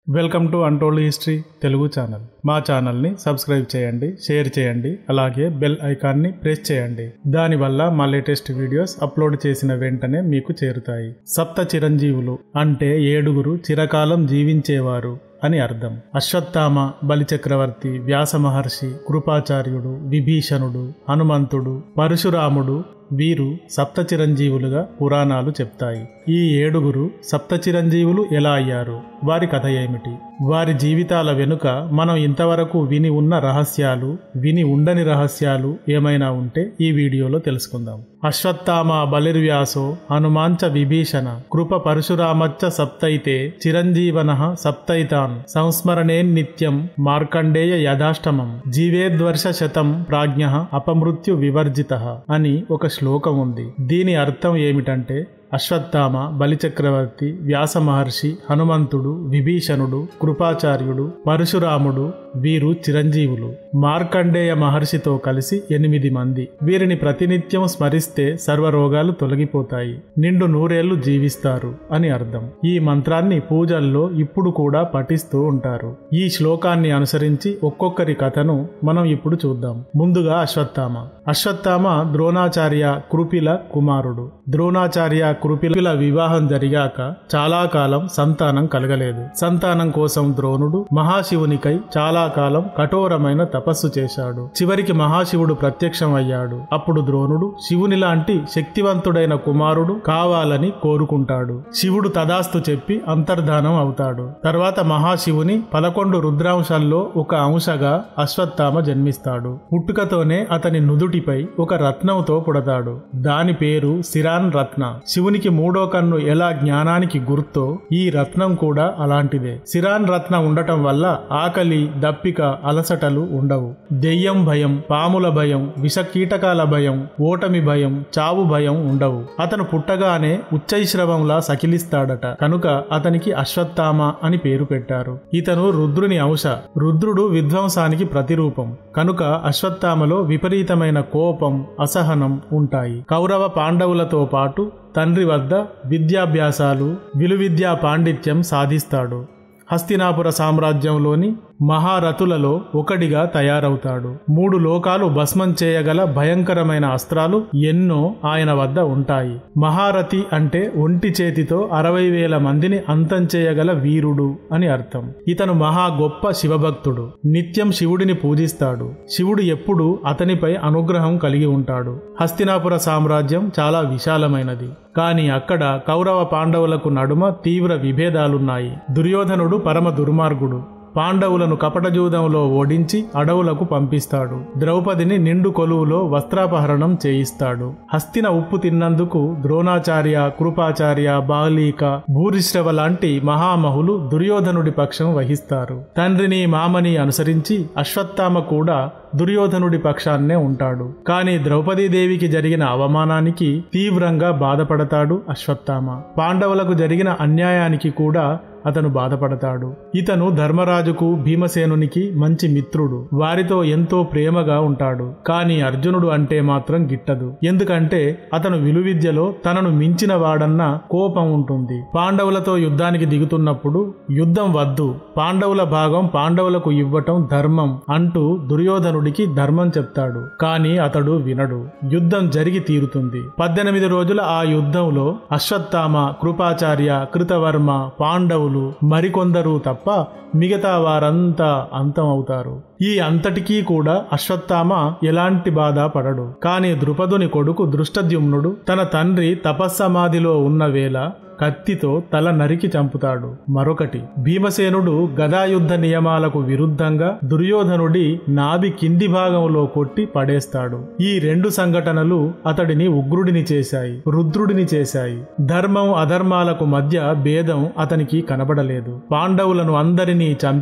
welcome to untold history Telugu channel మా ఛానల్ని subscribe చేయండి షేర్ చేయండి అలాగే బెల్ ఐకాన్ని ప్రెస్ చేయండి దానివల్ల మా లేటెస్ట్ వీడియోస్ అప్లోడ్ చేసిన వెంటనే మీకు చేరుతాయి సప్త చిరంజీవులు అంటే ఏడుగురు చిరకాలం జీవించేవారు అని అర్థం అశ్వత్థామ బలిచక్రవర్తి వ్యాస మహర్షి కృపాచార్యుడు విభీషణుడు హనుమంతుడు పరశురాముడు వీరు సప్త చిరంజీవులుగా పురాణాలు చెప్తాయి ఈ ఏడుగురు సప్త చిరంజీవులు ఎలా అయ్యారు వారి కథ ఏమిటి వారి జీవితాల వెనుక మనం ఇంతవరకు విని ఉన్న రహస్యాలు విని ఉండని రహస్యాలు ఏమైనా ఉంటే ఈ వీడియోలో తెలుసుకుందాం అశ్వత్థామ బలిర్వ్యాసో హనుమాంచ విభీషణ కృప పరశురామచ్చ సప్తైతే చిరంజీవన సప్తైతాన్ సంస్మరణే నిత్యం మార్కండేయ యథాష్టమం జీవేద్వర్ష శతం ప్రాజ్ఞ అపమృత్యు వివర్జిత అని ఒక శ్లోకం ఉంది దీని అర్థం ఏమిటంటే అశ్వత్థామ బలిచక్రవర్తి వ్యాస మహర్షి హనుమంతుడు విభీషణుడు కృపాచార్యుడు పరశురాముడు వీరు చిరంజీవులు మార్కండేయ మహర్షితో కలిసి ఎనిమిది మంది వీరిని ప్రతినిత్యం స్మరిస్తే సర్వరోగాలు తొలగిపోతాయి నిండు నూరేళ్లు జీవిస్తారు అని అర్థం ఈ మంత్రాన్ని పూజల్లో ఇప్పుడు కూడా పఠిస్తూ ఉంటారు ఈ శ్లోకాన్ని అనుసరించి ఒక్కొక్కరి కథను మనం ఇప్పుడు చూద్దాం ముందుగా అశ్వత్థామ అశ్వత్థామ ద్రోణాచార్య కృపిల కుమారుడు ద్రోణాచార్య కృపిల వివాహం జరిగాక చాలా కాలం సంతానం కలగలేదు సంతానం కోసం ద్రోణుడు మహాశివునికై చాలా కాలం కఠోరమైన తపస్సు చేశాడు చివరికి మహాశివుడు ప్రత్యక్షం అయ్యాడు అప్పుడు ద్రోణుడు శివుని లాంటి శక్తివంతుడైన కుమారుడు కావాలని కోరుకుంటాడు శివుడు తదాస్తు చెప్పి అంతర్ధానం అవుతాడు తర్వాత మహాశివుని పదకొండు రుద్రాంశాల్లో ఒక అంశగా అశ్వత్థామ జన్మిస్తాడు పుట్టుకతోనే అతని నుదుటిపై ఒక రత్నంతో పుడతాడు దాని పేరు సిరాన్ రత్న శివునికి మూడో కన్ను ఎలా జ్ఞానానికి గుర్తో ఈ రత్నం కూడా అలాంటిదే సిరాన్ రత్న ఉండటం వల్ల ఆకలి దప్పిక అలసటలు ఉండవు దెయ్యం భయం పాముల భయం విష కీటకాల భయం ఓటమి భయం చావు భయం ఉండవు అతను పుట్టగానే ఉచ్చైశ్రవంలా సకిలిస్తాడట కనుక అతనికి అశ్వత్థామ అని పేరు పెట్టారు ఇతను రుద్రుని అంశ రుద్రుడు విధ్వంసానికి ప్రతిరూపం కనుక అశ్వత్థామలో విపరీతమైన కోపం అసహనం ఉంటాయి కౌరవ పాండవులతో పాటు తండ్రి వద్ద విద్యాభ్యాసాలు విలువిద్యా పాండిత్యం సాధిస్తాడు హస్తినాపుర సామ్రాజ్యంలోని మహారథులలో ఒకడిగా తయారవుతాడు మూడు లోకాలు భస్మం చేయగల భయంకరమైన అస్త్రాలు ఎన్నో ఆయన వద్ద ఉంటాయి మహారథి అంటే ఒంటి చేతితో అరవై వేల మందిని అంతం చేయగల వీరుడు అని అర్థం ఇతను మహా గొప్ప శివభక్తుడు నిత్యం శివుడిని పూజిస్తాడు శివుడు ఎప్పుడు అతనిపై అనుగ్రహం కలిగి ఉంటాడు హస్తినాపుర సామ్రాజ్యం చాలా విశాలమైనది కాని అక్కడ కౌరవ పాండవులకు నడుమ తీవ్ర విభేదాలున్నాయి దుర్యోధనుడు పరమ దుర్మార్గుడు పాండవులను కపటజూదంలో ఓడించి అడవులకు పంపిస్తాడు ద్రౌపదిని నిండు కొలువులో వస్త్రాపహరణం చేయిస్తాడు హస్తిన ఉప్పు తిన్నందుకు ద్రోణాచార్య కృపాచార్య బాలీక భూరిశ్రవ లాంటి మహామహులు దుర్యోధనుడి పక్షం వహిస్తారు తండ్రిని మామని అనుసరించి అశ్వత్థామ కూడా దుర్యోధనుడి పక్షాన్నే ఉంటాడు కానీ ద్రౌపదీదేవికి జరిగిన అవమానానికి తీవ్రంగా బాధపడతాడు అశ్వత్థామ పాండవులకు జరిగిన అన్యాయానికి కూడా అతను బాధపడతాడు ఇతను ధర్మరాజుకు భీమసేనునికి మంచి మిత్రుడు వారితో ఎంతో ప్రేమగా ఉంటాడు కాని అర్జునుడు అంటే మాత్రం గిట్టదు ఎందుకంటే అతను విలువిద్యలో తనను మించిన వాడన్న కోపం ఉంటుంది పాండవులతో యుద్ధానికి దిగుతున్నప్పుడు యుద్ధం వద్దు పాండవుల భాగం పాండవులకు ఇవ్వటం ధర్మం అంటూ దుర్యోధనుడికి ధర్మం చెప్తాడు కాని అతడు వినడు యుద్ధం జరిగి తీరుతుంది పద్దెనిమిది రోజుల ఆ యుద్ధంలో అశ్వత్థామ కృపాచార్య కృతవర్మ పాండవులు మరికొందరు తప్ప మిగతా వారంతా అంతం అవుతారు ఈ అంతటికీ కూడా అశ్వత్థామ ఎలాంటి బాధ పడడు కాని ద్రుపదుని కొడుకు దృష్టద్యుమ్నుడు తన తండ్రి తపస్సమాధిలో ఉన్న వేళ కత్తితో తల నరికి చంపుతాడు మరొకటి భీమసేనుడు గదాయుద్ధ నియమాలకు విరుద్ధంగా దుర్యోధనుడి నాభి కింది భాగంలో కొట్టి పడేస్తాడు ఈ రెండు సంఘటనలు అతడిని ఉగ్రుడిని చేశాయి రుద్రుడిని చేశాయి ధర్మం అధర్మాలకు మధ్య భేదం అతనికి కనబడలేదు పాండవులను అందరినీ చంపి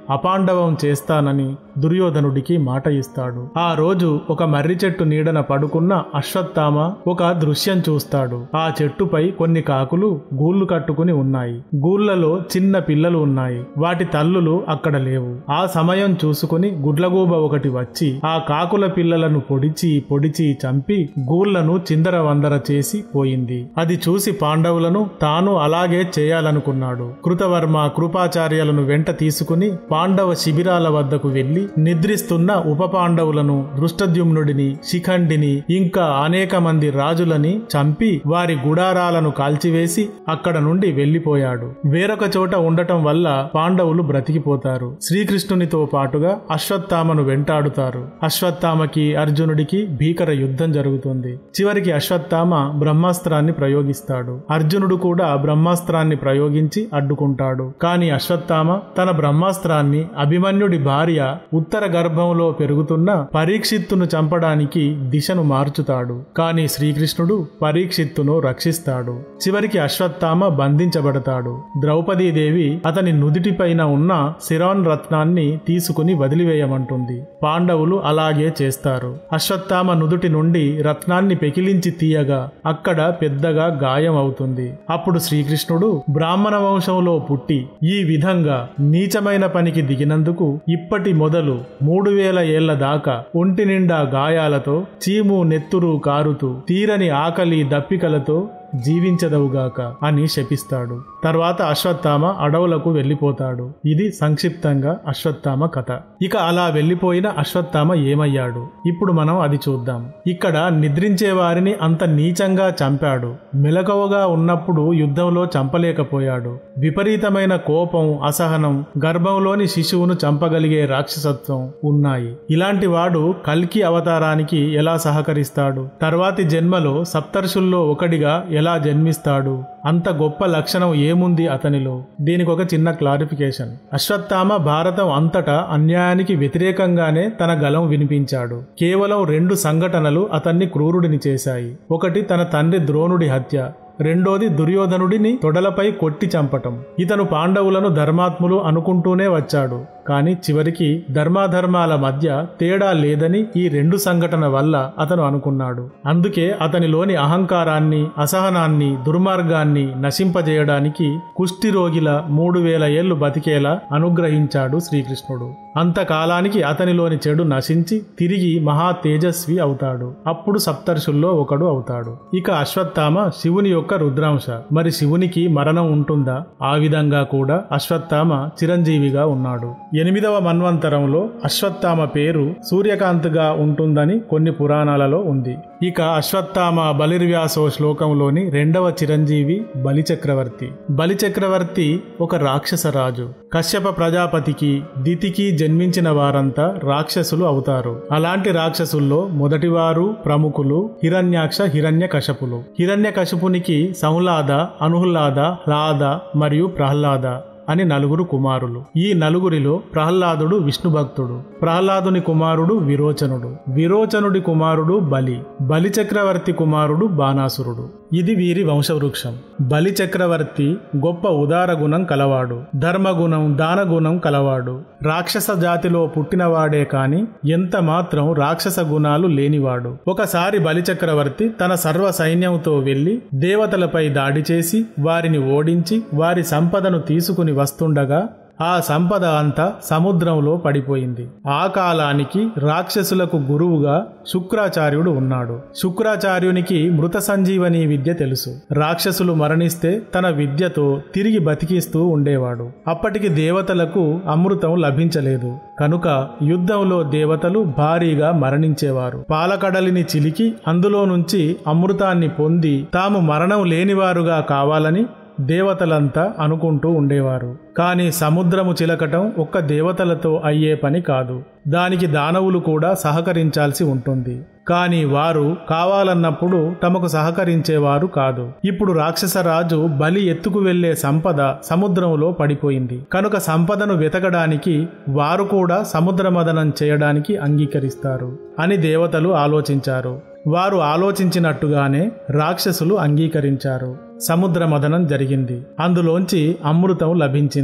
అపాండవం చేస్తానని దుర్యోధనుడికి మాట ఇస్తాడు ఆ రోజు ఒక మర్రి చెట్టు నీడన పడుకున్న అశ్వత్థామ ఒక దృశ్యం చూస్తాడు ఆ చెట్టుపై కొన్ని కాకులు గూళ్ళు కట్టుకుని ఉన్నాయి గూళ్ళలో చిన్న పిల్లలు ఉన్నాయి వాటి తల్లులు అక్కడ లేవు ఆ సమయం చూసుకుని గుడ్లగూబ ఒకటి వచ్చి ఆ కాకుల పిల్లలను పొడిచి పొడిచి చంపి గూళ్లను చిందర వందర చేసి పోయింది అది చూసి పాండవులను తాను అలాగే చేయాలనుకున్నాడు కృతవర్మ కృపాచార్యులను వెంట తీసుకుని పాండవ శిబిరాల వద్దకు వెళ్లి నిద్రిస్తున్న ఉప పాండవులను దృష్టద్యుమ్నుడిని శిఖండిని ఇంకా అనేక మంది రాజులని చంపి వారి గుడారాలను కాల్చివేసి అక్కడ నుండి వెళ్లిపోయాడు వేరొక చోట ఉండటం వల్ల పాండవులు బ్రతికిపోతారు శ్రీకృష్ణునితో పాటుగా అశ్వత్థామను వెంటాడుతారు అశ్వత్థామకి అర్జునుడికి భీకర యుద్ధం జరుగుతుంది చివరికి అశ్వత్థామ బ్రహ్మాస్త్రాన్ని ప్రయోగిస్తాడు అర్జునుడు కూడా బ్రహ్మాస్త్రాన్ని ప్రయోగించి అడ్డుకుంటాడు కాని అశ్వత్థామ తన బ్రహ్మాస్త్రాన్ని అభిమన్యుడి భార్య ఉత్తర గర్భంలో పెరుగుతున్న పరీక్షిత్తును చంపడానికి దిశను మార్చుతాడు కాని శ్రీకృష్ణుడు పరీక్షిత్తును రక్షిస్తాడు చివరికి అశ్వత్థామ బంధించబడతాడు ద్రౌపదీదేవి అతని నుదిటిపైన ఉన్న శిరాన్ రత్నాన్ని తీసుకుని వదిలివేయమంటుంది పాండవులు అలాగే చేస్తారు అశ్వత్థామ నుదుటి నుండి రత్నాన్ని పెకిలించి తీయగా అక్కడ పెద్దగా గాయం అవుతుంది అప్పుడు శ్రీకృష్ణుడు బ్రాహ్మణ వంశంలో పుట్టి ఈ విధంగా నీచమైన పనికి దిగినందుకు ఇప్పటి మొదలు మూడు వేల ఏళ్ల దాకా ఒంటి నిండా గాయాలతో చీము నెత్తురు కారుతూ తీరని ఆకలి దప్పికలతో జీవించదవుగాక అని శపిస్తాడు తర్వాత అశ్వత్థామ అడవులకు వెళ్లిపోతాడు ఇది సంక్షిప్తంగా అశ్వత్థామ కథ ఇక అలా వెళ్లిపోయిన అశ్వత్థామ ఏమయ్యాడు ఇప్పుడు మనం అది చూద్దాం ఇక్కడ నిద్రించే వారిని అంత నీచంగా చంపాడు మెలకువగా ఉన్నప్పుడు యుద్ధంలో చంపలేకపోయాడు విపరీతమైన కోపం అసహనం గర్భంలోని శిశువును చంపగలిగే రాక్షసత్వం ఉన్నాయి ఇలాంటి వాడు కల్కి అవతారానికి ఎలా సహకరిస్తాడు తర్వాతి జన్మలో సప్తర్షుల్లో ఒకడిగా ఎలా జన్మిస్తాడు అంత గొప్ప లక్షణం ఏముంది అతనిలో దీనికి ఒక చిన్న క్లారిఫికేషన్ అశ్వత్థామ భారతం అంతటా అన్యాయానికి వ్యతిరేకంగానే తన గలం వినిపించాడు కేవలం రెండు సంఘటనలు అతన్ని క్రూరుడిని చేశాయి ఒకటి తన తండ్రి ద్రోణుడి హత్య రెండోది దుర్యోధనుడిని తొడలపై కొట్టి చంపటం ఇతను పాండవులను ధర్మాత్ములు అనుకుంటూనే వచ్చాడు కాని చివరికి ధర్మాధర్మాల మధ్య తేడా లేదని ఈ రెండు సంఘటన వల్ల అతను అనుకున్నాడు అందుకే అతనిలోని అహంకారాన్ని అసహనాన్ని దుర్మార్గాన్ని నశింపజేయడానికి కుష్టి రోగిల మూడు వేల ఏళ్లు బతికేలా అనుగ్రహించాడు శ్రీకృష్ణుడు అంతకాలానికి అతనిలోని చెడు నశించి తిరిగి మహా తేజస్వి అవుతాడు అప్పుడు సప్తర్షుల్లో ఒకడు అవుతాడు ఇక అశ్వత్థామ శివుని యొక్క రుద్రాంశ మరి శివునికి మరణం ఉంటుందా ఆ విధంగా కూడా అశ్వత్థామ చిరంజీవిగా ఉన్నాడు ఎనిమిదవ మన్వంతరంలో అశ్వత్థామ పేరు సూర్యకాంత్గా ఉంటుందని కొన్ని పురాణాలలో ఉంది ఇక అశ్వత్థామ బలిర్వ్యాసో శ్లోకంలోని రెండవ చిరంజీవి బలిచక్రవర్తి బలిచక్రవర్తి ఒక రాక్షస రాజు కశ్యప ప్రజాపతికి దితికి జన్మించిన వారంతా రాక్షసులు అవుతారు అలాంటి రాక్షసుల్లో మొదటివారు ప్రముఖులు హిరణ్యాక్ష హిరణ్య కశపులు హిరణ్య కశపునికి సంహ్లాద అనుహ్లాద హ్లాద మరియు ప్రహ్లాద అని నలుగురు కుమారులు ఈ నలుగురిలో ప్రహ్లాదుడు విష్ణు భక్తుడు ప్రహ్లాదుని కుమారుడు విరోచనుడు విరోచనుడి కుమారుడు బలి బలి చక్రవర్తి కుమారుడు బాణాసురుడు ఇది వీరి వంశవృక్షం బలి చక్రవర్తి గొప్ప ఉదార గుణం కలవాడు ధర్మగుణం దానగుణం కలవాడు రాక్షస జాతిలో పుట్టినవాడే కాని ఎంత మాత్రం రాక్షస గుణాలు లేనివాడు ఒకసారి బలి చక్రవర్తి తన సర్వ సైన్యంతో వెళ్లి దేవతలపై దాడి చేసి వారిని ఓడించి వారి సంపదను తీసుకుని వస్తుండగా ఆ సంపద అంతా సముద్రంలో పడిపోయింది ఆ కాలానికి రాక్షసులకు గురువుగా శుక్రాచార్యుడు ఉన్నాడు శుక్రాచార్యునికి మృత సంజీవని విద్య తెలుసు రాక్షసులు మరణిస్తే తన విద్యతో తిరిగి బతికిస్తూ ఉండేవాడు అప్పటికి దేవతలకు అమృతం లభించలేదు కనుక యుద్ధంలో దేవతలు భారీగా మరణించేవారు పాలకడలిని చిలికి అందులో నుంచి అమృతాన్ని పొంది తాము మరణం లేనివారుగా కావాలని దేవతలంతా అనుకుంటూ ఉండేవారు కానీ సముద్రము చిలకటం ఒక్క దేవతలతో అయ్యే పని కాదు దానికి దానవులు కూడా సహకరించాల్సి ఉంటుంది కానీ వారు కావాలన్నప్పుడు తమకు సహకరించేవారు కాదు ఇప్పుడు రాక్షస రాజు బలి ఎత్తుకు వెళ్లే సంపద సముద్రంలో పడిపోయింది కనుక సంపదను వెతకడానికి వారు కూడా సముద్రమదనం చేయడానికి అంగీకరిస్తారు అని దేవతలు ఆలోచించారు వారు ఆలోచించినట్టుగానే రాక్షసులు అంగీకరించారు సముద్ర మదనం జరిగింది అందులోంచి అమృతం లభించింది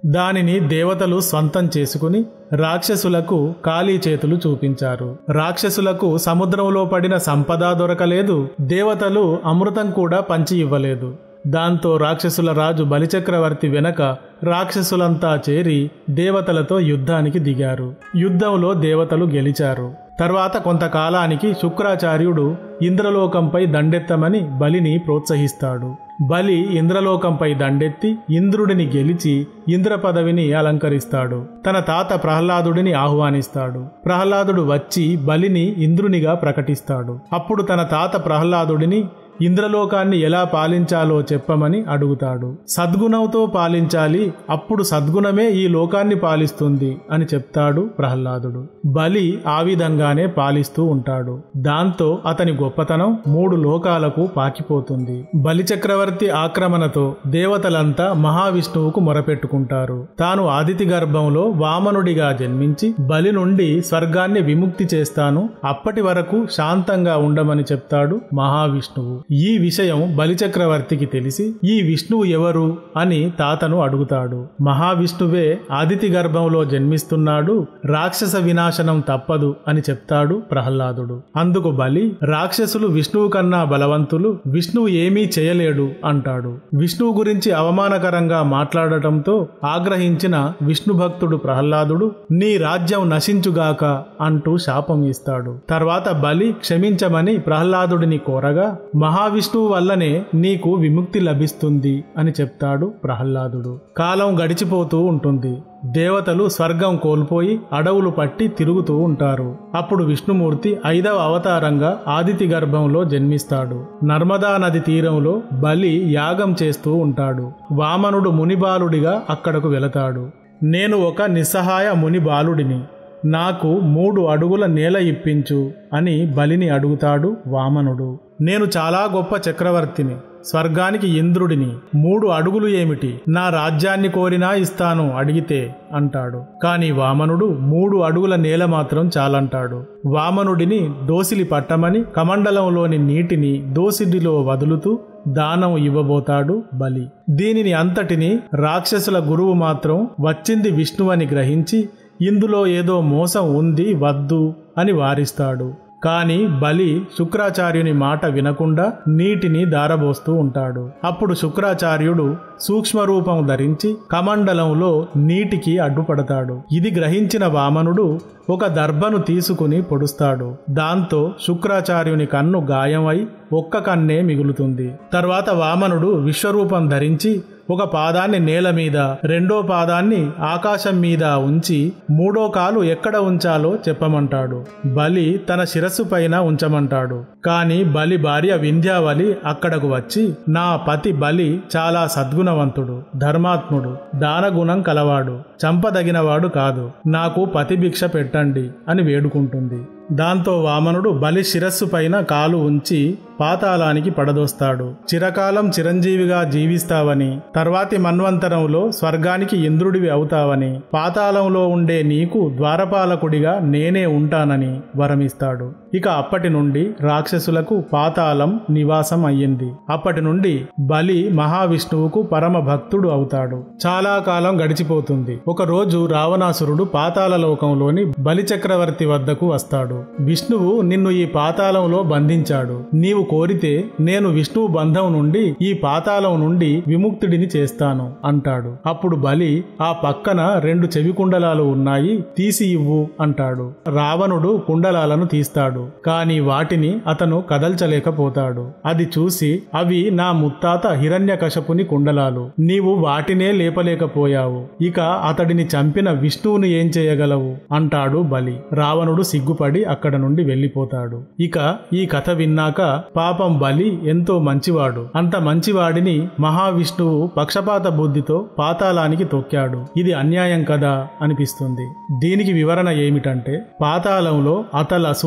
దానిని దేవతలు స్వంతం చేసుకుని రాక్షసులకు ఖాళీ చేతులు చూపించారు రాక్షసులకు సముద్రంలో పడిన సంపద దొరకలేదు దేవతలు అమృతం కూడా పంచి ఇవ్వలేదు దాంతో రాక్షసుల రాజు బలిచక్రవర్తి వెనక రాక్షసులంతా చేరి దేవతలతో యుద్ధానికి దిగారు యుద్ధంలో దేవతలు గెలిచారు తర్వాత కొంతకాలానికి శుక్రాచార్యుడు ఇంద్రలోకంపై దండెత్తమని బలిని ప్రోత్సహిస్తాడు బలి ఇంద్రలోకంపై దండెత్తి ఇంద్రుడిని గెలిచి ఇంద్ర పదవిని అలంకరిస్తాడు తన తాత ప్రహ్లాదుడిని ఆహ్వానిస్తాడు ప్రహ్లాదుడు వచ్చి బలిని ఇంద్రునిగా ప్రకటిస్తాడు అప్పుడు తన తాత ప్రహ్లాదుడిని ఇంద్రలోకాన్ని ఎలా పాలించాలో చెప్పమని అడుగుతాడు సద్గుణంతో పాలించాలి అప్పుడు సద్గుణమే ఈ లోకాన్ని పాలిస్తుంది అని చెప్తాడు ప్రహ్లాదుడు బలి ఆ విధంగానే పాలిస్తూ ఉంటాడు దాంతో అతని గొప్పతనం మూడు లోకాలకు పాకిపోతుంది బలి చక్రవర్తి ఆక్రమణతో దేవతలంతా మహావిష్ణువుకు మొరపెట్టుకుంటారు తాను ఆదితి గర్భంలో వామనుడిగా జన్మించి బలి నుండి స్వర్గాన్ని విముక్తి చేస్తాను అప్పటి వరకు శాంతంగా ఉండమని చెప్తాడు మహావిష్ణువు ఈ విషయం బలిచక్రవర్తికి తెలిసి ఈ విష్ణువు ఎవరు అని తాతను అడుగుతాడు మహావిష్ణువే ఆదితి గర్భంలో జన్మిస్తున్నాడు రాక్షస వినాశనం తప్పదు అని చెప్తాడు ప్రహ్లాదుడు అందుకు బలి రాక్షసులు విష్ణువు కన్నా బలవంతులు విష్ణువు ఏమీ చేయలేడు అంటాడు విష్ణువు గురించి అవమానకరంగా మాట్లాడటంతో ఆగ్రహించిన విష్ణు భక్తుడు ప్రహ్లాదుడు నీ రాజ్యం నశించుగాక అంటూ శాపం ఇస్తాడు తర్వాత బలి క్షమించమని ప్రహ్లాదుడిని కోరగా మహావిష్ణువు వల్లనే నీకు విముక్తి లభిస్తుంది అని చెప్తాడు ప్రహ్లాదుడు కాలం గడిచిపోతూ ఉంటుంది దేవతలు స్వర్గం కోల్పోయి అడవులు పట్టి తిరుగుతూ ఉంటారు అప్పుడు విష్ణుమూర్తి ఐదవ అవతారంగా ఆదితి గర్భంలో జన్మిస్తాడు నర్మదా నది తీరంలో బలి యాగం చేస్తూ ఉంటాడు వామనుడు మునిబాలుడిగా అక్కడకు వెళతాడు నేను ఒక నిస్సహాయ ముని బాలుడిని నాకు మూడు అడుగుల నేల ఇప్పించు అని బలిని అడుగుతాడు వామనుడు నేను చాలా గొప్ప చక్రవర్తిని స్వర్గానికి ఇంద్రుడిని మూడు అడుగులు ఏమిటి నా రాజ్యాన్ని కోరినా ఇస్తాను అడిగితే అంటాడు కాని వామనుడు మూడు అడుగుల నేల మాత్రం చాలంటాడు వామనుడిని దోసిలి పట్టమని కమండలంలోని నీటిని దోసిడిలో వదులుతూ దానం ఇవ్వబోతాడు బలి దీనిని అంతటిని రాక్షసుల గురువు మాత్రం వచ్చింది విష్ణువని గ్రహించి ఇందులో ఏదో మోసం ఉంది వద్దు అని వారిస్తాడు కాని బలి శుక్రాచార్యుని మాట వినకుండా నీటిని దారబోస్తూ ఉంటాడు అప్పుడు శుక్రాచార్యుడు సూక్ష్మ రూపం ధరించి కమండలంలో నీటికి అడ్డుపడతాడు ఇది గ్రహించిన వామనుడు ఒక దర్భను తీసుకుని పొడుస్తాడు దాంతో శుక్రాచార్యుని కన్ను గాయమై ఒక్క కన్నే మిగులుతుంది తర్వాత వామనుడు విశ్వరూపం ధరించి ఒక పాదాన్ని నేల మీద రెండో పాదాన్ని ఆకాశం మీద ఉంచి మూడో కాలు ఎక్కడ ఉంచాలో చెప్పమంటాడు బలి తన శిరస్సు పైన ఉంచమంటాడు కాని బలి భార్య వింధ్యావలి అక్కడకు వచ్చి నా పతి బలి చాలా సద్గుణవంతుడు ధర్మాత్ముడు దానగుణం కలవాడు చంపదగినవాడు కాదు నాకు పతిభిక్ష పెట్టండి అని వేడుకుంటుంది దాంతో వామనుడు బలి శిరస్సు పైన కాలు ఉంచి పాతాళానికి పడదోస్తాడు చిరకాలం చిరంజీవిగా జీవిస్తావని తర్వాతి మన్వంతరంలో స్వర్గానికి ఇంద్రుడివి అవుతావని పాతాళంలో ఉండే నీకు ద్వారపాలకుడిగా నేనే ఉంటానని వరమిస్తాడు ఇక అప్పటి నుండి రాక్షసులకు పాతాళం నివాసం అయ్యింది అప్పటి నుండి బలి మహావిష్ణువుకు పరమ భక్తుడు అవుతాడు చాలా కాలం గడిచిపోతుంది ఒక రోజు రావణాసురుడు పాతాళ లోకంలోని బలి చక్రవర్తి వద్దకు వస్తాడు విష్ణువు నిన్ను ఈ పాతాళంలో బంధించాడు నీవు కోరితే నేను విష్ణువు బంధం నుండి ఈ పాతాళం నుండి విముక్తుడిని చేస్తాను అంటాడు అప్పుడు బలి ఆ పక్కన రెండు చెవి కుండలాలు ఉన్నాయి తీసి ఇవ్వు అంటాడు రావణుడు కుండలాలను తీస్తాడు కాని వాటిని అతను కదల్చలేకపోతాడు అది చూసి అవి నా ముత్తాత హిరణ్యకశపుని కుండలాలు నీవు వాటినే లేపలేకపోయావు ఇక అతడిని చంపిన విష్ణువును ఏం చేయగలవు అంటాడు బలి రావణుడు సిగ్గుపడి అక్కడ నుండి వెళ్ళిపోతాడు ఇక ఈ కథ విన్నాక పాపం బలి ఎంతో మంచివాడు అంత మంచివాడిని మహావిష్ణువు పక్షపాత బుద్ధితో పాతాళానికి తొక్కాడు ఇది అన్యాయం కదా అనిపిస్తుంది దీనికి వివరణ ఏమిటంటే పాతాళంలో అతల సుతల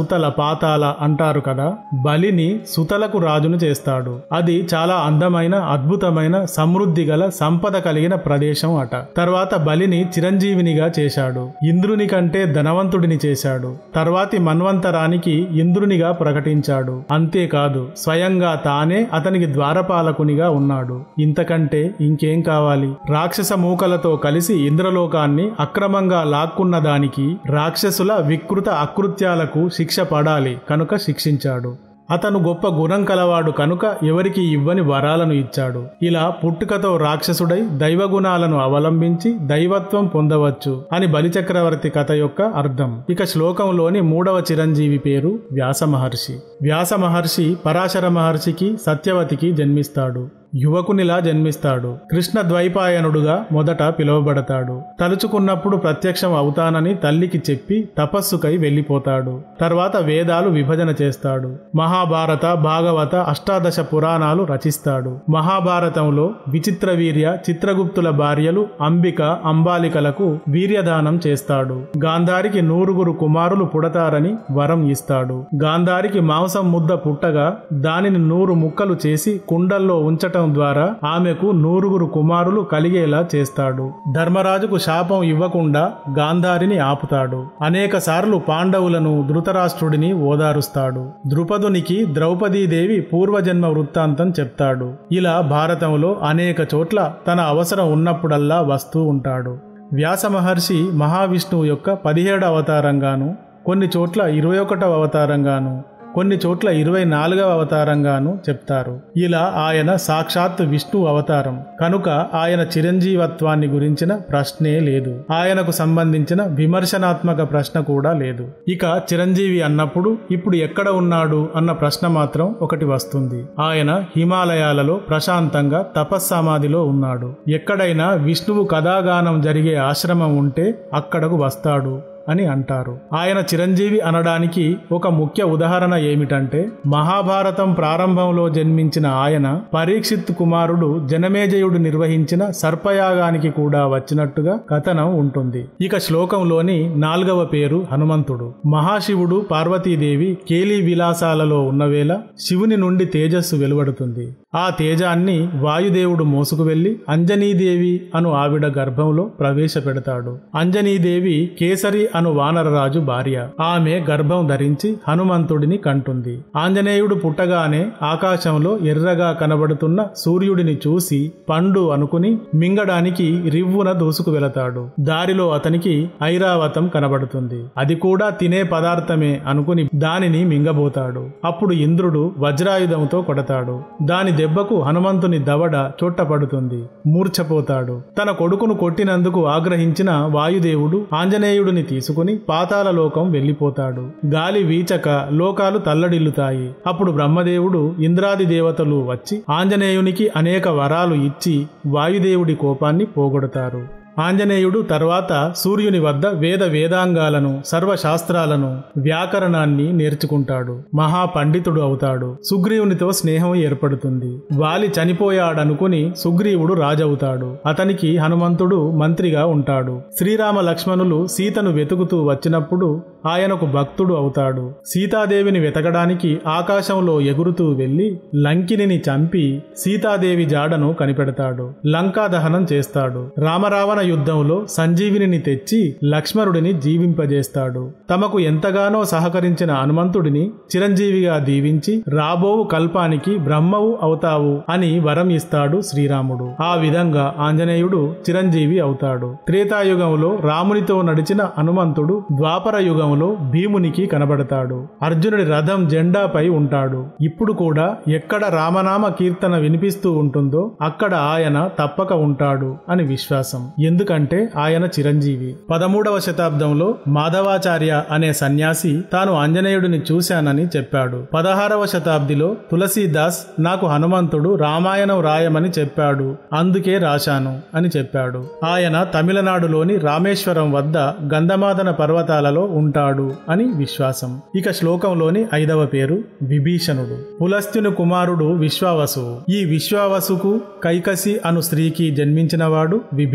పాతాల అంటారు కదా బలిని సుతలకు రాజును చేస్తాడు అది చాలా అందమైన అద్భుతమైన సమృద్ధి గల సంపద కలిగిన ప్రదేశం అట తర్వాత బలిని చిరంజీవినిగా చేశాడు ఇంద్రుని కంటే ధనవంతుడిని చేశాడు తర్వాతి మన్వంతరానికి ఇంద్రునిగా ప్రకటించాడు అంతేకాదు స్వయంగా తానే అతనికి ద్వారపాలకునిగా ఉన్నాడు ఇంతకంటే ఇంకేం కావాలి రాక్షస మూకలతో కలిసి ఇంద్రలోకాన్ని అక్రమంగా లాక్కున్న దానికి రాక్షసుల వికృత అకృత్యాలకు శిక్ష పడాలి కనుక శిక్షించాడు అతను గొప్ప గుణం కలవాడు కనుక ఎవరికి ఇవ్వని వరాలను ఇచ్చాడు ఇలా పుట్టుకతో రాక్షసుడై దైవగుణాలను అవలంబించి దైవత్వం పొందవచ్చు అని బలిచక్రవర్తి కథ యొక్క అర్థం ఇక శ్లోకంలోని మూడవ చిరంజీవి పేరు వ్యాస మహర్షి వ్యాస మహర్షి పరాశర మహర్షికి సత్యవతికి జన్మిస్తాడు యువకునిలా జన్మిస్తాడు కృష్ణ ద్వైపాయనుడుగా మొదట పిలువబడతాడు తలుచుకున్నప్పుడు ప్రత్యక్షం అవుతానని తల్లికి చెప్పి తపస్సుకై వెళ్ళిపోతాడు తర్వాత వేదాలు విభజన చేస్తాడు మహాభారత భాగవత అష్టాదశ పురాణాలు రచిస్తాడు మహాభారతంలో విచిత్ర వీర్య చిత్రగుప్తుల భార్యలు అంబిక అంబాలికలకు వీర్యదానం చేస్తాడు గాంధారికి నూరుగురు కుమారులు పుడతారని వరం ఇస్తాడు గాంధారికి మాంసం ముద్ద పుట్టగా దానిని నూరు ముక్కలు చేసి కుండల్లో ఉంచటం ద్వారా ఆమెకు నూరుగురు కుమారులు కలిగేలా చేస్తాడు ధర్మరాజుకు శాపం ఇవ్వకుండా గాంధారిని ఆపుతాడు అనేక సార్లు పాండవులను ధృతరాష్ట్రుడిని ఓదారుస్తాడు ద్రుపదునికి ద్రౌపదీదేవి పూర్వజన్మ వృత్తాంతం చెప్తాడు ఇలా భారతంలో అనేక చోట్ల తన అవసరం ఉన్నప్పుడల్లా వస్తూ ఉంటాడు వ్యాస మహర్షి మహావిష్ణువు యొక్క పదిహేడు అవతారంగాను కొన్ని చోట్ల ఇరవై ఒకటవ అవతారంగాను కొన్ని చోట్ల ఇరవై నాలుగవ అవతారంగాను చెప్తారు ఇలా ఆయన సాక్షాత్ విష్ణు అవతారం కనుక ఆయన చిరంజీవత్వాన్ని గురించిన ప్రశ్నే లేదు ఆయనకు సంబంధించిన విమర్శనాత్మక ప్రశ్న కూడా లేదు ఇక చిరంజీవి అన్నప్పుడు ఇప్పుడు ఎక్కడ ఉన్నాడు అన్న ప్రశ్న మాత్రం ఒకటి వస్తుంది ఆయన హిమాలయాలలో ప్రశాంతంగా తపస్సమాధిలో ఉన్నాడు ఎక్కడైనా విష్ణువు కథాగానం జరిగే ఆశ్రమం ఉంటే అక్కడకు వస్తాడు అని అంటారు ఆయన చిరంజీవి అనడానికి ఒక ముఖ్య ఉదాహరణ ఏమిటంటే మహాభారతం ప్రారంభంలో జన్మించిన ఆయన పరీక్షిత్ కుమారుడు జనమేజయుడు నిర్వహించిన సర్పయాగానికి కూడా వచ్చినట్టుగా కథనం ఉంటుంది ఇక శ్లోకంలోని నాల్గవ పేరు హనుమంతుడు మహాశివుడు పార్వతీదేవి కేలీ విలాసాలలో ఉన్నవేళ శివుని నుండి తేజస్సు వెలువడుతుంది ఆ తేజాన్ని వాయుదేవుడు మోసుకు వెళ్లి అంజనీదేవి అను ఆవిడ గర్భంలో ప్రవేశపెడతాడు అంజనీదేవి కేసరి అను వానరరాజు భార్య ఆమె గర్భం ధరించి హనుమంతుడిని కంటుంది ఆంజనేయుడు పుట్టగానే ఆకాశంలో ఎర్రగా కనబడుతున్న సూర్యుడిని చూసి పండు అనుకుని మింగడానికి రివ్వున దూసుకు వెళతాడు దారిలో అతనికి ఐరావతం కనబడుతుంది అది కూడా తినే పదార్థమే అనుకుని దానిని మింగబోతాడు అప్పుడు ఇంద్రుడు వజ్రాయుధంతో కొడతాడు దాని దెబ్బకు హనుమంతుని దవడ చొట్టపడుతుంది మూర్ఛపోతాడు తన కొడుకును కొట్టినందుకు ఆగ్రహించిన వాయుదేవుడు ఆంజనేయుడిని తీసుకుని పాతాళలోకం వెళ్లిపోతాడు గాలి వీచక లోకాలు తల్లడిల్లుతాయి అప్పుడు బ్రహ్మదేవుడు ఇంద్రాది దేవతలు వచ్చి ఆంజనేయునికి అనేక వరాలు ఇచ్చి వాయుదేవుడి కోపాన్ని పోగొడతారు ఆంజనేయుడు తర్వాత సూర్యుని వద్ద వేద వేదాంగాలను సర్వశాస్త్రాలను వ్యాకరణాన్ని నేర్చుకుంటాడు మహాపండితుడు అవుతాడు సుగ్రీవునితో స్నేహం ఏర్పడుతుంది వాలి చనిపోయాడనుకుని సుగ్రీవుడు రాజవుతాడు అతనికి హనుమంతుడు మంత్రిగా ఉంటాడు శ్రీరామ లక్ష్మణులు సీతను వెతుకుతూ వచ్చినప్పుడు ఆయనకు భక్తుడు అవుతాడు సీతాదేవిని వెతకడానికి ఆకాశంలో ఎగురుతూ వెళ్లి లంకిని చంపి సీతాదేవి జాడను కనిపెడతాడు లంకా దహనం చేస్తాడు రామరావణ యుద్ధంలో సంజీవిని తెచ్చి లక్ష్మణుడిని జీవింపజేస్తాడు తమకు ఎంతగానో సహకరించిన హనుమంతుడిని చిరంజీవిగా దీవించి రాబోవు కల్పానికి బ్రహ్మవు అవుతావు అని వరం ఇస్తాడు శ్రీరాముడు ఆ విధంగా ఆంజనేయుడు చిరంజీవి అవుతాడు త్రేతాయుగంలో రామునితో నడిచిన హనుమంతుడు ద్వాపర యుగంలో భీమునికి కనబడతాడు అర్జునుడి రథం జెండాపై ఉంటాడు ఇప్పుడు కూడా ఎక్కడ రామనామ కీర్తన వినిపిస్తూ ఉంటుందో అక్కడ ఆయన తప్పక ఉంటాడు అని విశ్వాసం ఎందుకంటే ఆయన చిరంజీవి పదమూడవ శతాబ్దంలో మాధవాచార్య అనే సన్యాసి తాను ఆంజనేయుడిని చూశానని చెప్పాడు పదహారవ శతాబ్దిలో తులసీదాస్ నాకు హనుమంతుడు రామాయణం రాయమని చెప్పాడు అందుకే రాశాను అని చెప్పాడు ఆయన తమిళనాడులోని రామేశ్వరం వద్ద గంధమాదన పర్వతాలలో ఉంటాడు అని విశ్వాసం ఇక శ్లోకంలోని ఐదవ పేరు విభీషణుడు పులస్త్యుని కుమారుడు విశ్వావసువు ఈ విశ్వావసుకు కైకసి అను స్త్రీకి జన్మించినవాడు విభీషణుడు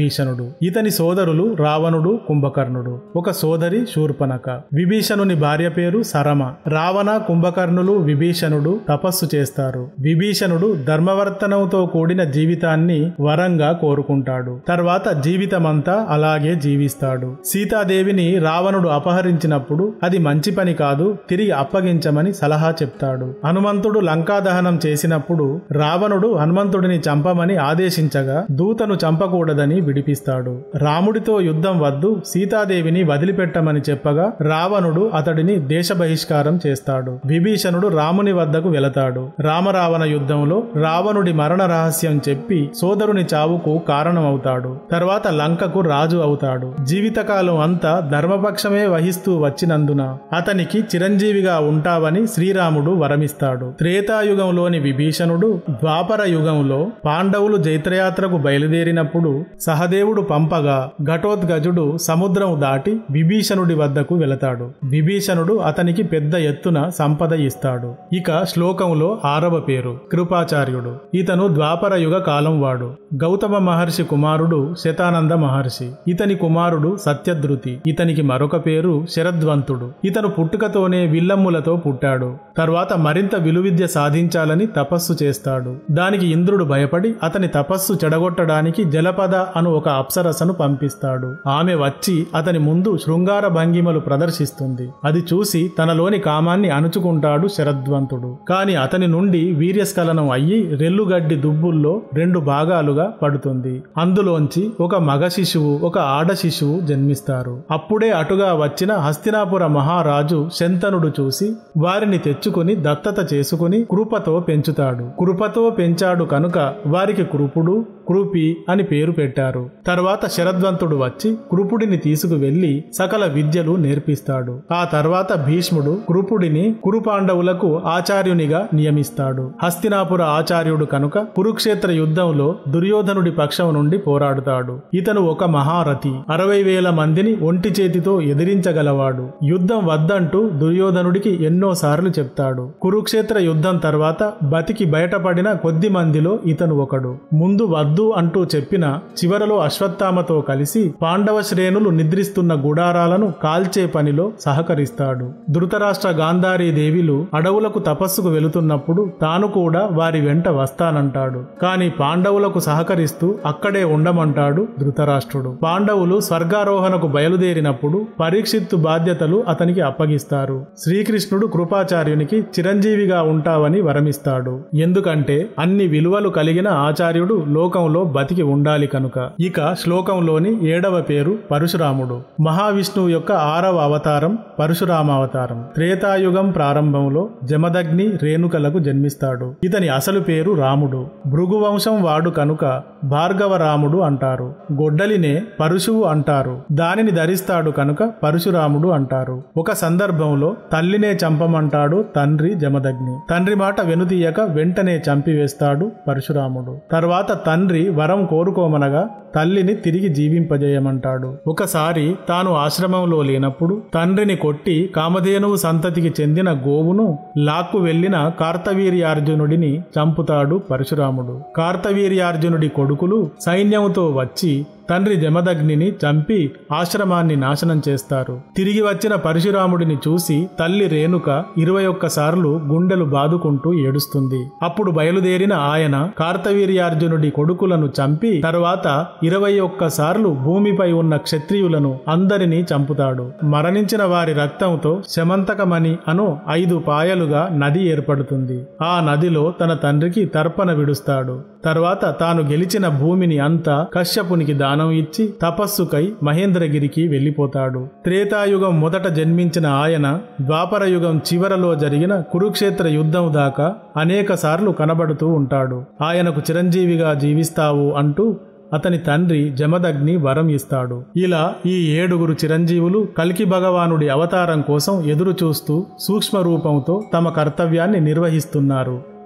ఇతని సోదరులు రావణుడు కుంభకర్ణుడు ఒక సోదరి శూర్పణక విభీషణుని భార్య పేరు సరమ రావణ కుంభకర్ణులు విభీషణుడు తపస్సు చేస్తారు విభీషణుడు ధర్మవర్తనంతో కూడిన జీవితాన్ని వరంగా కోరుకుంటాడు తర్వాత జీవితమంతా అలాగే జీవిస్తాడు సీతాదేవిని రావణుడు అపహరించినప్పుడు అది మంచి పని కాదు తిరిగి అప్పగించమని సలహా చెప్తాడు హనుమంతుడు లంకా దహనం చేసినప్పుడు రావణుడు హనుమంతుడిని చంపమని ఆదేశించగా దూతను చంపకూడదని విడిపిస్తాడు రాముడితో యుద్ధం వద్దు సీతాదేవిని వదిలిపెట్టమని చెప్పగా రావణుడు అతడిని దేశ బహిష్కారం చేస్తాడు విభీషణుడు రాముని వద్దకు వెళతాడు రామరావణ యుద్ధంలో రావణుడి మరణ రహస్యం చెప్పి సోదరుని చావుకు కారణమవుతాడు తర్వాత లంకకు రాజు అవుతాడు జీవితకాలం అంతా ధర్మపక్షమే వహిస్తూ వచ్చినందున అతనికి చిరంజీవిగా ఉంటావని శ్రీరాముడు వరమిస్తాడు త్రేతాయుగంలోని విభీషణుడు ద్వాపర యుగంలో పాండవులు జైత్రయాత్రకు బయలుదేరినప్పుడు సహదేవుడు పంపగా ఘటోద్గజుడు సముద్రం దాటి విభీషణుడి వద్దకు వెళతాడు విభీషణుడు అతనికి పెద్ద ఎత్తున సంపద ఇస్తాడు ఇక శ్లోకంలో ఆరవ పేరు కృపాచార్యుడు ఇతను ద్వాపర యుగ కాలం వాడు గౌతమ మహర్షి కుమారుడు శతానంద మహర్షి ఇతని కుమారుడు సత్యధృతి ఇతనికి మరొక పేరు శరద్వంతుడు ఇతను పుట్టుకతోనే విల్లమ్ములతో పుట్టాడు తర్వాత మరింత విలువిద్య సాధించాలని తపస్సు చేస్తాడు దానికి ఇంద్రుడు భయపడి అతని తపస్సు చెడగొట్టడానికి జలపద అను ఒక అప్సరసను పంపిస్తాడు ఆమె వచ్చి అతని ముందు శృంగార భంగిమలు ప్రదర్శిస్తుంది అది చూసి తనలోని కామాన్ని అణుచుకుంటాడు శరద్వంతుడు కాని అతని నుండి వీర్యస్ఖలనం అయ్యి రెల్లుగడ్డి దుబ్బుల్లో రెండు భాగాలుగా పడుతుంది అందులోంచి ఒక మగ శిశువు ఒక ఆడ శిశువు జన్మిస్తారు అప్పుడే అటుగా వచ్చిన హస్తినాపుర మహారాజు శంతనుడు చూసి వారిని తెచ్చుకుని దత్తత చేసుకుని కృపతో పెంచుతాడు కృపతో పెంచాడు కనుక వారికి కృపుడు కృపి అని పేరు పెట్టారు తర్వాత శరద్వంతుడు వచ్చి కృపుడిని తీసుకువెళ్లి సకల విద్యలు నేర్పిస్తాడు ఆ తర్వాత భీష్ముడు కృపుడిని కురుపాండవులకు ఆచార్యునిగా నియమిస్తాడు హస్తినాపుర ఆచార్యుడు కనుక కురుక్షేత్ర యుద్ధంలో దుర్యోధనుడి పక్షం నుండి పోరాడుతాడు ఇతను ఒక మహారథి అరవై వేల మందిని ఒంటి చేతితో ఎదిరించగలవాడు యుద్ధం వద్దంటూ దుర్యోధనుడికి ఎన్నో సార్లు చెప్తాడు కురుక్షేత్ర యుద్ధం తర్వాత బతికి బయటపడిన కొద్ది మందిలో ఇతను ఒకడు ముందు వద్దు అంటూ చెప్పిన చివరలో అశ్వత్థామతో కలిసి పాండవ శ్రేణులు నిద్రిస్తున్న గుడారాలను కాల్చే పనిలో సహకరిస్తాడు ధృతరాష్ట్ర గాంధారీ దేవిలు అడవులకు తపస్సుకు వెళుతున్నప్పుడు తాను కూడా వారి వెంట వస్తానంటాడు కాని పాండవులకు సహకరిస్తూ అక్కడే ఉండమంటాడు ధృతరాష్ట్రుడు పాండవులు స్వర్గారోహణకు బయలుదేరినప్పుడు పరీక్షిత్తు బాధ్యతలు అతనికి అప్పగిస్తారు శ్రీకృష్ణుడు కృపాచార్యునికి చిరంజీవిగా ఉంటావని వరమిస్తాడు ఎందుకంటే అన్ని విలువలు కలిగిన ఆచార్యుడు లోకంలో బతికి ఉండాలి కనుక ఇక శ్లోకంలోని ఏడవ పేరు పరశురాముడు మహావిష్ణువు యొక్క ఆరవ అవతారం పరశురామావతారం త్రేతాయుగం ప్రారంభంలో జమదగ్ని రేణుకలకు జన్మిస్తాడు ఇతని అసలు పేరు రాముడు భృగువంశం వాడు కనుక భార్గవ రాముడు అంటారు గొడ్డలినే పరుశువు అంటారు దానిని ధరిస్తాడు కనుక పరశురాముడు అంటారు ఒక సందర్భంలో తల్లినే చంపమంటాడు తండ్రి జమదగ్ని తండ్రి మాట వెనుతీయక వెంటనే చంపివేస్తాడు పరశురాముడు తర్వాత తండ్రి వరం కోరుకోమనగా తల్లిని తిరిగి జీవింపజేయమంటాడు ఒకసారి తాను ఆశ్రమంలో లేనప్పుడు తండ్రిని కొట్టి కామధేనువు సంతతికి చెందిన గోవును లాక్కు వెళ్లిన కార్తవీర్యార్జునుడిని చంపుతాడు పరశురాముడు కార్తవీర్యార్జునుడి కొడుకులు సైన్యంతో వచ్చి తండ్రి జమదగ్నిని చంపి ఆశ్రమాన్ని నాశనం చేస్తారు తిరిగి వచ్చిన పరశురాముడిని చూసి తల్లి రేణుక ఇరవై ఒక్కసార్లు గుండెలు బాదుకుంటూ ఏడుస్తుంది అప్పుడు బయలుదేరిన ఆయన కార్తవీర్యార్జునుడి కొడుకులను చంపి తరువాత ఇరవై ఒక్కసార్లు భూమిపై ఉన్న క్షత్రియులను అందరినీ చంపుతాడు మరణించిన వారి రక్తంతో శమంతకమణి అను ఐదు పాయలుగా నది ఏర్పడుతుంది ఆ నదిలో తన తండ్రికి తర్పణ విడుస్తాడు తర్వాత తాను గెలిచిన భూమిని అంతా కశ్యపునికి దానం ఇచ్చి తపస్సుకై మహేంద్రగిరికి వెళ్లిపోతాడు త్రేతాయుగం మొదట జన్మించిన ఆయన ద్వాపరయుగం చివరలో జరిగిన కురుక్షేత్ర యుద్ధం దాకా అనేక సార్లు కనబడుతూ ఉంటాడు ఆయనకు చిరంజీవిగా జీవిస్తావు అంటూ అతని తండ్రి జమదగ్ని వరం ఇస్తాడు ఇలా ఈ ఏడుగురు చిరంజీవులు కల్కి భగవానుడి అవతారం కోసం ఎదురు చూస్తూ సూక్ష్మ రూపంతో తమ కర్తవ్యాన్ని నిర్వహిస్తున్నారు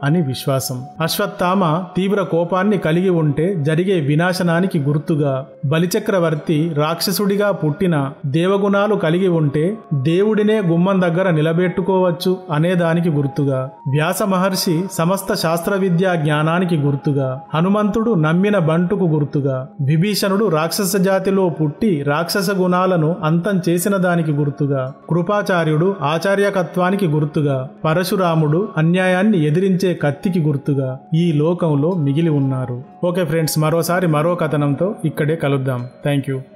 అని విశ్వాసం అశ్వత్థామ తీవ్ర కోపాన్ని కలిగి ఉంటే జరిగే వినాశనానికి గుర్తుగా బలిచక్రవర్తి రాక్షసుడిగా పుట్టిన దేవగుణాలు కలిగి ఉంటే దేవుడినే గుమ్మం దగ్గర నిలబెట్టుకోవచ్చు అనేదానికి గుర్తుగా వ్యాస మహర్షి సమస్త శాస్త్ర విద్యా జ్ఞానానికి గుర్తుగా హనుమంతుడు నమ్మిన బంటుకు గుర్తుగా విభీషణుడు రాక్షస జాతిలో పుట్టి రాక్షస గుణాలను అంతం చేసిన దానికి గుర్తుగా కృపాచార్యుడు ఆచార్యకత్వానికి గుర్తుగా పరశురాముడు అన్యాయాన్ని ఎదిరించే కత్తికి గుర్తుగా ఈ లోకంలో మిగిలి ఉన్నారు ఓకే ఫ్రెండ్స్ మరోసారి మరో కథనంతో ఇక్కడే కలుద్దాం థ్యాంక్ యూ